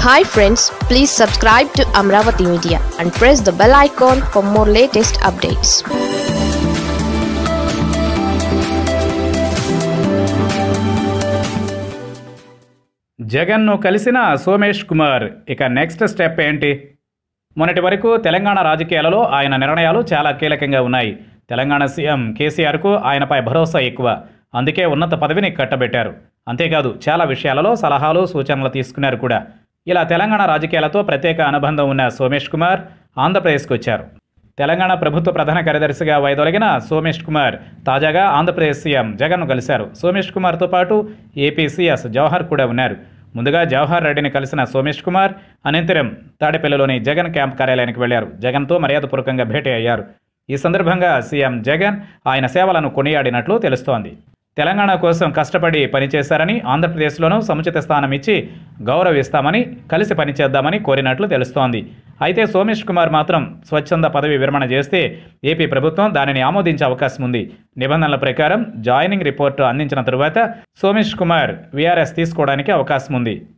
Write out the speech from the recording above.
hi friends please subscribe to Amaravati media and press the bell icon for more latest updates జగన్ను కలిసిన సోమేష్ కుమార్ ఇక next step ఏంటి మొన్నటి వరకు తెలంగాణ రాజకీయాలలో ఆయన నిర్ణయాలు చాలా కీలకంగా ఉన్నాయి తెలంగాణ సీఎం కేసీఆర్కు ఆయనపై భరోసా ఎక్కువ అందుకే ఉన్నత పదవిని కట్టబెట్టారు అంతేకాదు చాలా విషయాలలో సలహాలు సూచనలు తీసుకున్నారు కూడా ఇలా తెలంగాణ రాజకీయాలతో ప్రత్యేక అనుబంధం ఉన్న సోమేష్ కుమార్ ఆంధ్రప్రదేశ్కు వచ్చారు తెలంగాణ ప్రభుత్వ ప్రధాన కార్యదర్శిగా వైదొలగిన సోమేష్ కుమార్ తాజాగా ఆంధ్రప్రదేశ్ సీఎం జగన్ను కలిశారు సోమేష్ కుమార్తో పాటు ఏపీ సీఎస్ జవహర్ కూడా ఉన్నారు ముందుగా జవహర్ రెడ్డిని కలిసిన సోమేష్ కుమార్ అనంతరం తాడేపల్లిలోని జగన్ క్యాంప్ కార్యాలయానికి వెళ్లారు జగన్తో మర్యాదపూర్వకంగా భేటీ అయ్యారు ఈ సందర్భంగా సీఎం జగన్ ఆయన సేవలను కొనియాడినట్లు తెలుస్తోంది తెలంగాణ కోసం కష్టపడి పనిచేశారని ఆంధ్రప్రదేశ్లోనూ సముచిత స్థానం ఇచ్చి గౌరవిస్తామని కలిసి పనిచేద్దామని కోరినట్లు తెలుస్తోంది అయితే సోమేష్ కుమార్ మాత్రం స్వచ్ఛంద పదవి విరమణ చేస్తే ఏపీ ప్రభుత్వం దానిని ఆమోదించే అవకాశం ఉంది నిబంధనల ప్రకారం జాయినింగ్ రిపోర్టు అందించిన తరువాత సోమేష్ కుమార్ వీఆర్ఎస్ తీసుకోవడానికి అవకాశం ఉంది